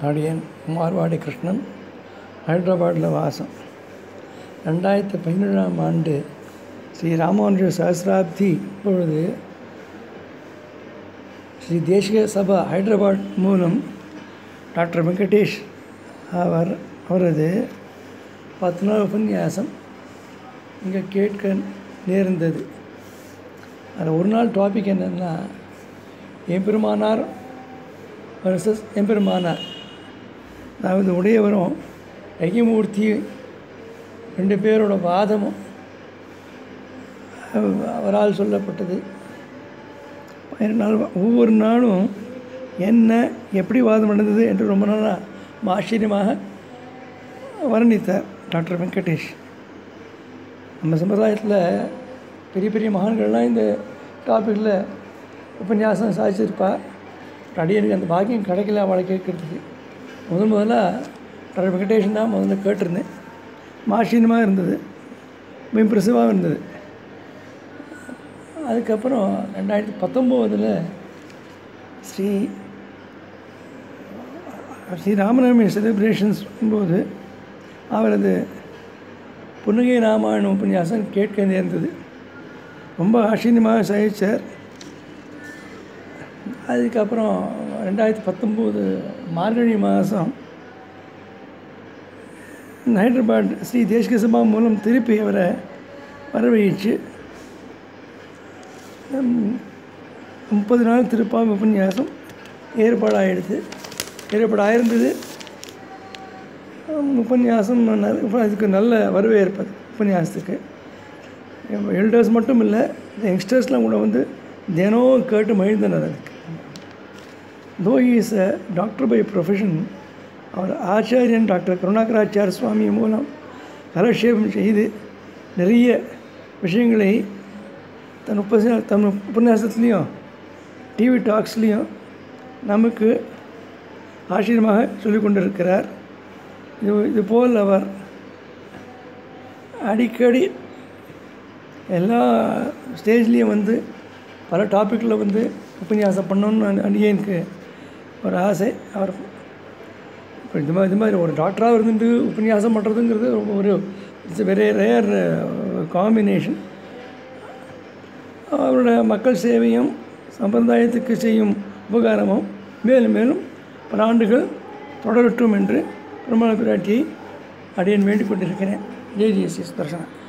அடியன் மார்வாடி கிருஷ்ணன் ஹைதராபாத்தில் வாசம் ரெண்டாயிரத்தி பதினேழாம் ஆண்டு ஸ்ரீ ராமானுஜ சஹசிராப்தி பொழுது ஸ்ரீ தேசிக சபா ஹைதராபாத் மூலம் டாக்டர் வெங்கடேஷ் அவர் அவரது பத்து நாள் உபன்யாசம் இங்கே கேட்க நேர்ந்தது அதில் ஒரு நாள் டாபிக் என்னென்னா எம்பெருமானார் வர்சஸ் எம்பெருமானார் அதாவது உடையவரும் ஐயமூர்த்தி ரெண்டு பேரோட வாதமும் அவரால் சொல்லப்பட்டது பதினெட்டு நாள் ஒவ்வொரு நாளும் என்ன எப்படி வாதம் நடந்தது என்று ரொம்ப நாளாக ஆச்சரியமாக வர்ணித்தார் டாக்டர் வெங்கடேஷ் நம்ம சம்பிரதாயத்தில் பெரிய பெரிய மகான்கள்லாம் இந்த டாப்பிக்கில் உபன்யாசம் சாதிச்சிருப்பா அடியனுக்கு அந்த பாக்கியம் கிடைக்கல அவளை கேட்குறதுக்கு முதல் முதலாக டாக்டர் வெங்கடேஷன் தான் முதல்ல கேட்டிருந்தேன் மாஷீனமாக இருந்தது இம்ப்ரெசிவாக இருந்தது அதுக்கப்புறம் ரெண்டாயிரத்தி பத்தொம்போதில் ஸ்ரீ ஸ்ரீ ராமநவமி செலிப்ரேஷன்ஸ் போது அவரது புன்னகை ராமாயணம் உபன்யாசம் கேட்க நேர்ந்தது ரொம்ப ஆச்சரியமாக சகிச்சார் அதுக்கப்புறம் ரெண்டாயிரத்தி பத்தொம்போது மார்கழி மாதம் ஹைதராபாத் ஸ்ரீ தேசிக சபா மூலம் திருப்பி அவரை வரவழைச்சு முப்பது நாள் திருப்பாவை உபன்யாசம் ஏற்பாடாகிடுது ஏற்பாடாயிருந்தது உபன்யாசம் அதுக்கு நல்ல வரவேற்பது உபன்யாசத்துக்கு எல்டர்ஸ் மட்டும் இல்லை யங்ஸ்டர்ஸ்லாம் கூட வந்து தினம் கேட்டு மகிழ்ந்தனர் அதுக்கு though is a doctor by profession அவர் ஆச்சாரியன் டாக்டர் கருணாகராச்சார சுவாமி மூலம் கலட்சேபம் செய்து நிறைய விஷயங்களை தன் உப தன் உபன்யாசத்துலேயும் டிவி டாக்ஸ்லேயும் நமக்கு ஆச்சரியமாக சொல்லிக் கொண்டிருக்கிறார் இது இது போல் அவர் அடிக்கடி எல்லா ஸ்டேஜ்லேயும் வந்து பல டாப்பிக்கில் வந்து உபன்யாசம் பண்ணணும்னு அடியனுக்கு ஒரு ஆசை அவர் இப்போ இந்த மாதிரி இது மாதிரி ஒரு டாக்டராக இருந்துட்டு உபன்யாசம் பண்ணுறதுங்கிறது ரொம்ப ஒரு இட்ஸ் வெரி ரேர் காம்பினேஷன் அவரோட மக்கள் சேவையும் சம்பிரதாயத்துக்கு செய்யும் உபகாரமும் மேலும் மேலும் பல ஆண்டுகள் தொடரட்டும் என்று பெருமாள் பிராட்டியை அடியன் வேண்டிக் கொண்டிருக்கிறேன் ஜெய் ஜெய் ஸ்ரீ தர்ஷனா